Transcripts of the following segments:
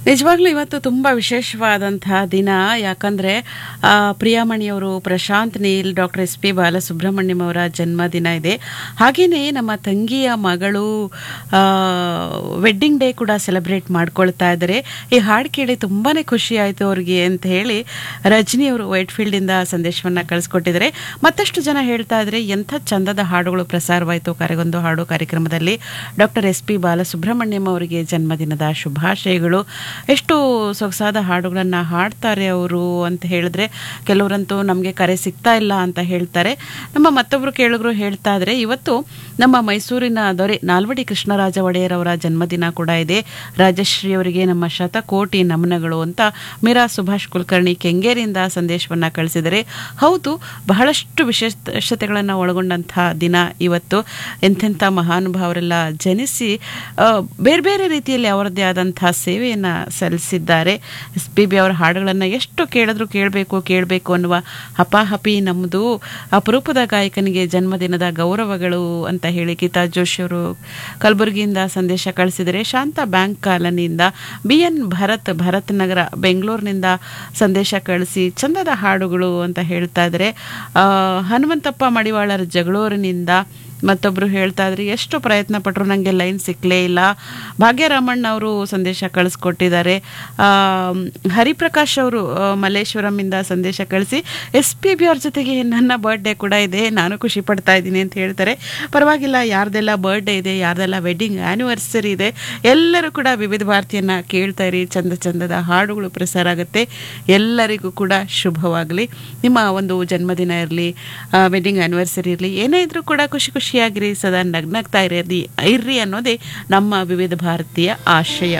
ನಿಜವಾಗ್ಲೂ ಇವತ್ತು ತುಂಬ ವಿಶೇಷವಾದಂತಹ ದಿನ ಯಾಕಂದರೆ ಪ್ರಿಯಾಮಣಿಯವರು Prashanth Neel doctor S P Balasubrahmanyam ಅವರ ಜನ್ಮದಿನ ಇದೆ ಹಾಗೆಯೇ ನಮ್ಮ ತಂಗಿಯ ಮಗಳು ವೆಡ್ಡಿಂಗ್ ಡೇ ಕೂಡ ಸೆಲೆಬ್ರೇಟ್ ಮಾಡ್ಕೊಳ್ತಾ ಇದ್ದಾರೆ ಈ ಹಾಡು ಕೇಳಿ ತುಂಬಾ ಖುಷಿ ಆಯಿತು ಅವ್ರಿಗೆ ಅಂತ ಹೇಳಿ ರಜನಿ ಅವರು ವೈಟ್ ಫೀಲ್ಡಿಂದ ಸಂದೇಶವನ್ನು ಕಳಿಸ್ಕೊಟ್ಟಿದ್ದಾರೆ ಮತ್ತಷ್ಟು ಜನ ಹೇಳ್ತಾ ಇದ್ದಾರೆ ಎಂಥ ಚಂದದ ಹಾಡುಗಳು ಪ್ರಸಾರವಾಯಿತು ಕರೆಗೊಂದು ಹಾಡು ಕಾರ್ಯಕ್ರಮದಲ್ಲಿ ಡಾಕ್ಟರ್ ಎಸ್ ಪಿ ಬಾಲಸುಬ್ರಹ್ಮಣ್ಯಂ ಅವರಿಗೆ ಜನ್ಮದಿನದ ಶುಭಾಶಯಗಳು ಎಷ್ಟು ಸೊಗಸಾದ ಹಾಡುಗಳನ್ನು ಹಾಡ್ತಾರೆ ಅವರು ಅಂತ ಹೇಳಿದ್ರೆ ಕೆಲವರಂತೂ ನಮಗೆ ಕರೆ ಸಿಗ್ತಾ ಇಲ್ಲ ಅಂತ ಹೇಳ್ತಾರೆ ನಮ್ಮ ಮತ್ತೊಬ್ಬರು ಕೇಳಿದ್ರು ಹೇಳ್ತಾ ಇದ್ರೆ ಇವತ್ತು ನಮ್ಮ ಮೈಸೂರಿನ ದೊರೆ ನಾಲ್ವಡಿ ಕೃಷ್ಣರಾಜ ಒಡೆಯರ್ ಅವರ ಜನ್ಮದಿನ ಕೂಡ ಇದೆ ರಾಜಶ್ರೀ ಅವರಿಗೆ ನಮ್ಮ ಶತಕೋಟಿ ನಮನಗಳು ಅಂತ ಮೀರಾ ಸುಭಾಷ್ ಕುಲಕರ್ಣಿ ಕೆಂಗೇರಿಯಿಂದ ಸಂದೇಶವನ್ನು ಕಳಿಸಿದರೆ ಹೌದು ಬಹಳಷ್ಟು ವಿಶೇಷತೆಗಳನ್ನು ಒಳಗೊಂಡಂತಹ ದಿನ ಇವತ್ತು ಎಂಥೆಂಥ ಮಹಾನುಭಾವರೆಲ್ಲ ಜನಿಸಿ ಆ, ಬೇರೆ ಬೇರೆ ರೀತಿಯಲ್ಲಿ ಅವರದ್ದೇ ಆದಂತಹ ಸೇವೆಯನ್ನು ಸಲ್ಲಿಸಿದ್ದಾರೆ ಎಸ್ ಪಿ ಬಿ ಅವರ ಹಾಡುಗಳನ್ನು ಎಷ್ಟು ಕೇಳಿದ್ರು ಕೇಳಬೇಕು ಕೇಳಬೇಕು ಅನ್ನುವ ಹಪಾಹಪಿ ನಮ್ಮದು ಅಪರೂಪದ ಗಾಯಕನಿಗೆ ಜನ್ಮದಿನದ ಗೌರವಗಳು ಅಂತ ಹೇಳಿ ಗೀತಾ ಜೋಶಿ ಅವರು ಕಲಬುರಗಿಯಿಂದ ಸಂದೇಶ ಕಳಿಸಿದರೆ ಶಾಂತ ಬ್ಯಾಂಕ್ ಕಾಲನಿಯಿಂದ ಬಿ ಎನ್ ಭರತ್ ಭರತ್ ನಗರ ಬೆಂಗಳೂರಿನಿಂದ ಸಂದೇಶ ಕಳಿಸಿ ಚಂದದ ಹಾಡುಗಳು ಅಂತ ಹೇಳ್ತಾ ಇದ್ದಾರೆ ಆ, ಹನುಮಂತಪ್ಪ ಮಡಿವಾಳರ ಜಗಳೂರಿನಿಂದ ಮತ್ತೊಬ್ಬರು ಹೇಳ್ತಾ ಇದ್ರಿ ಎಷ್ಟು ಪ್ರಯತ್ನ ಪಟ್ಟರು ನನಗೆ ಲೈನ್ ಸಿಕ್ಕಲೇ ಇಲ್ಲ ಭಾಗ್ಯರಾಮಣ್ಣ ಅವರು ಸಂದೇಶ ಕಳಿಸ್ಕೊಟ್ಟಿದ್ದಾರೆ ಆ, ಹರಿಪ್ರಕಾಶ್ ಅವರು ಆ, ಮಲ್ಲೇಶ್ವರಮಿಂದ ಸಂದೇಶ ಕಳಿಸಿ ಎಸ್ ಪಿ ಬಿ ಅವ್ರ ಜೊತೆಗೆ ನನ್ನ ಬರ್ಡೇ ಕೂಡ ಇದೆ ನಾನು ಖುಷಿ ಪಡ್ತಾ ಇದ್ದೀನಿ ಅಂತ ಹೇಳ್ತಾರೆ ಪರವಾಗಿಲ್ಲ ಯಾರ್ದೆಲ್ಲ ಬರ್ಡೇ ಇದೆ ಯಾರ್ದೆಲ್ಲ ವೆಡ್ಡಿಂಗ್ ಆ್ಯನಿವರ್ಸರಿ ಇದೆ ಎಲ್ಲರೂ ಕೂಡ ವಿವಿಧ ಭಾರತಿಯನ್ನು ಕೇಳ್ತಾ ಇರಿ ಚಂದ ಚಂದದ ಹಾಡುಗಳು ಪ್ರಸಾರ ಆಗುತ್ತೆ ಎಲ್ಲರಿಗೂ ಕೂಡ ಶುಭವಾಗಲಿ ನಿಮ್ಮ ಒಂದು ಜನ್ಮದಿನ ಇರಲಿ ವೆಡ್ಡಿಂಗ್ ಆ್ಯನಿವರ್ಸರಿ ಇರಲಿ ಏನೇ ಇದ್ರೂ ಕೂಡ ಖುಷಿ ಖುಷಿಯಾಗಿರಿ ಸದಾ ನಗ್ನಗ್ತಾ ಇರಿ ಇರ್ರಿ ಅನ್ನೋದೇ ನಮ್ಮ ವಿವಿಧ ಭಾರತೀಯ ಆಶಯ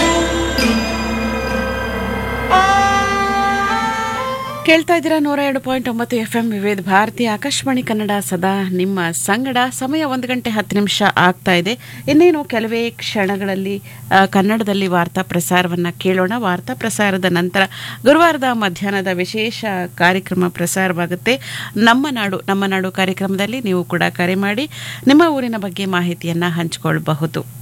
ಕೇಳ್ತಾ ಇದ್ದೀರಾ ನೂರ ಎರಡು ಪಾಯಿಂಟ್ ಒಂಬತ್ತು ಎಫ್ ಎಂ ವಿವಿಧ ಭಾರತಿ ಆಕಾಶವಾಣಿ ಕನ್ನಡ ಸದಾ ನಿಮ್ಮ ಸಂಗಡ ಸಮಯ ಒಂದು ಗಂಟೆ ಹತ್ತು ನಿಮಿಷ ಆಗ್ತಾ ಇದೆ ಇನ್ನೇನು ಕೆಲವೇ ಕ್ಷಣಗಳಲ್ಲಿ ಆ, ಕನ್ನಡದಲ್ಲಿ ವಾರ್ತಾ ಪ್ರಸಾರವನ್ನು ಕೇಳೋಣ ವಾರ್ತಾ ಪ್ರಸಾರದ ನಂತರ ಗುರುವಾರದ ಮಧ್ಯಾಹ್ನದ ವಿಶೇಷ ಕಾರ್ಯಕ್ರಮ ಪ್ರಸಾರವಾಗುತ್ತೆ ನಮ್ಮ ನಾಡು ನಮ್ಮ ನಾಡು ಕಾರ್ಯಕ್ರಮದಲ್ಲಿ ನೀವು ಕೂಡ ಕರೆ ಮಾಡಿ ನಿಮ್ಮ ಊರಿನ ಬಗ್ಗೆ ಮಾಹಿತಿಯನ್ನು ಹಂಚಿಕೊಳ್ಬಹುದು